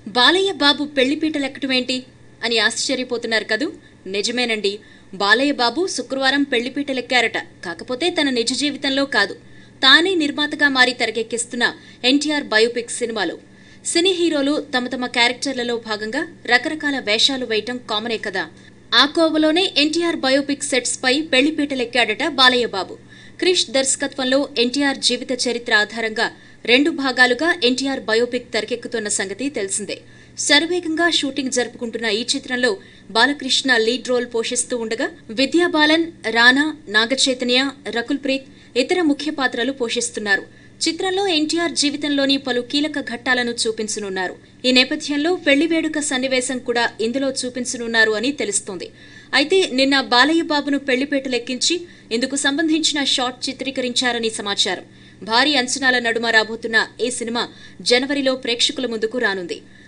బాలయ్య బాబు పెళ్లిపీటలెక్కటమేంటి అని ఆశ్చర్యపోతున్నారు కదూ నిజమేనండి బాలయ్య బాబు శుక్రవారం పెళ్లిపీటలెక్కారట కాకపోతే తన నిజ జీవితంలో కాదు తానే నిర్మాతగా మారి తెరకెక్కిస్తున్న ఎన్టీఆర్ బయోపిక్ సినిమాలో సినీ హీరోలు తమ తమ క్యారెక్టర్లలో భాగంగా రకరకాల వేషాలు వేయటం కామనే కదా ఆ కోవలోనే ఎన్టీఆర్ బయోపిక్ సెట్స్ పై పెళ్లిపీటలెక్కాడట బాలయ్య బాబు క్రిష్ దర్శకత్వంలో ఎన్టీఆర్ జీవిత చరిత్ర ఆధారంగా రెండు భాగాలుగా ఎన్టీఆర్ బయోపిక్ తెరకెక్కుతున్న సంగతి తెలిసిందే శరవేగంగా షూటింగ్ జరుపుకుంటున్న ఈ చిత్రంలో బాలకృష్ణ లీడ్ రోల్ పోషిస్తూ ఉండగా విద్యా బాలన్ రానా నాగచైతన్య రకుల్ ప్రీత్ ఇతర ముఖ్య పాత్రలు పోషిస్తున్నారు చిత్రంలో ఎన్టీఆర్ జీవితంలోని పలు కీలక ఘట్టాలను చూపించనున్నారు ఈ నేపథ్యంలో పెళ్లి వేడుక సన్నివేశం కూడా ఇందులో చూపించనున్నారు అని తెలుస్తోంది అయితే నిన్న బాలయ్య బాబును పెళ్లిపేటలెక్కించి ఇందుకు సంబంధించిన షాట్ చిత్రీకరించారని సమాచారం భారీ అంచనాల నడుమ రాబోతున్న ఈ సినిమా జనవరిలో ప్రేక్షకుల ముందుకు రానుంది